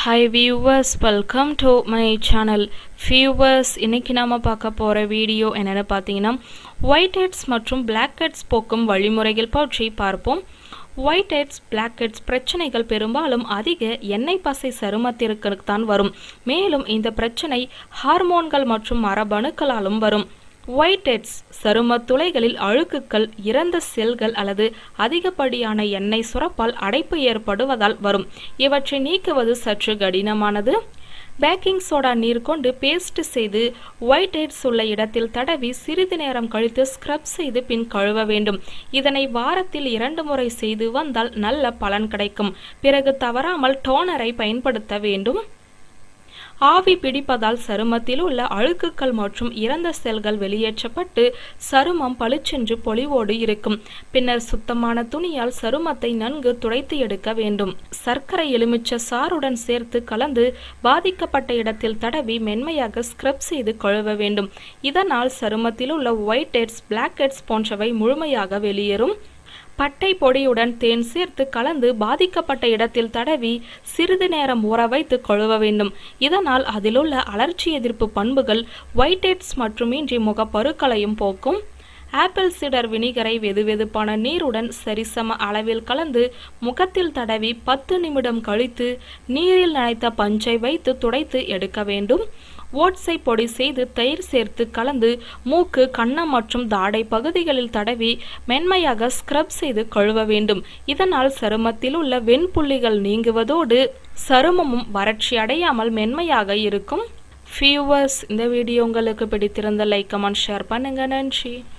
hi viewers welcome to my channel viewers இன்னைக்கு நாம பார்க்க போகிற வீடியோ என்னென்னு பார்த்தீங்கன்னா ஒயிட் ஹெட்ஸ் மற்றும் பிளாக் ஹெட்ஸ் போக்கும் வழிமுறைகள் பற்றி பார்ப்போம் ஒயிட் ஹெட்ஸ் பிளாக் ஹெட்ஸ் பிரச்சனைகள் பெரும்பாலும் அதிக எண்ணெய் பசை சருமத்திற்கு தான் வரும் மேலும் இந்த பிரச்சனை ஹார்மோன்கள் மற்றும் மரபணுக்களாலும் வரும் ஒயிட் ஹெட்ஸ் சரும துளைகளில் அழுக்குகள் இறந்த செல்கள் அல்லது அதிகப்படியான எண்ணெய் சுரப்பால் அடைப்பு ஏற்படுவதால் வரும் இவற்றை நீக்குவது சற்று கடினமானது பேக்கிங் சோடா நீர் கொண்டு பேஸ்ட் செய்து ஒயிட் ஹெட்ஸ் உள்ள இடத்தில் தடவி சிறிது நேரம் கழித்து ஸ்க்ரப் செய்து பின் கழுவ வேண்டும் இதனை வாரத்தில் இரண்டு முறை செய்து வந்தால் நல்ல பலன் கிடைக்கும் பிறகு தவறாமல் டோனரை பயன்படுத்த வேண்டும் ஆவி பிடிப்பதால் சருமத்தில் உள்ள அழுக்குகள் மற்றும் இறந்த செல்கள் வெளியேற்றப்பட்டு சருமம் பளிச்சென்று பொலிவோடு இருக்கும் பின்னர் சுத்தமான துணியால் சருமத்தை நன்கு துடைத்து எடுக்க வேண்டும் சர்க்கரை எலுமிச்ச சாறுடன் சேர்த்து கலந்து பாதிக்கப்பட்ட இடத்தில் தடவி மென்மையாக ஸ்க்ரப் செய்து கழுவ வேண்டும் இதனால் சருமத்தில் உள்ள ஒயிட் ஹெட்ஸ் பிளாக் ஹெட்ஸ் போன்றவை முழுமையாக வெளியேறும் பட்டை பொடியுடன் தேன் சேர்த்து கலந்து பாதிக்கப்பட்ட இடத்தில் தடவி சிறிது நேரம் ஊற வைத்து கழுவ வேண்டும் இதனால் அதிலுள்ள அலர்ச்சி எதிர்ப்பு பண்புகள் ஒயிட் ஹெட்ஸ் மட்டுமின்றி முகப்பருக்களையும் போக்கும் ஆப்பிள் சிடர் வினிகரை வெதுவெதுப்பான நீருடன் சரிசம அளவில் கலந்து முகத்தில் தடவி பத்து நிமிடம் கழித்து நீரில் நனைத்த பஞ்சை வைத்து துடைத்து எடுக்க வேண்டும் ஓட்ஸை பொடி செய்து தயிர் சேர்த்து கலந்து மூக்கு கன்னம் மற்றும் தாடை பகுதிகளில் தடவி மென்மையாக ஸ்க்ரப் செய்து கழுவ வேண்டும் இதனால் சருமத்தில் உள்ள வெண்புள்ளிகள் நீங்குவதோடு சருமமும் வறட்சி அடையாமல் மென்மையாக இருக்கும் ஃபியூவர்ஸ் இந்த வீடியோ உங்களுக்கு பிடித்திருந்த லைக் கமெண்ட் ஷேர் பண்ணுங்க நன்றி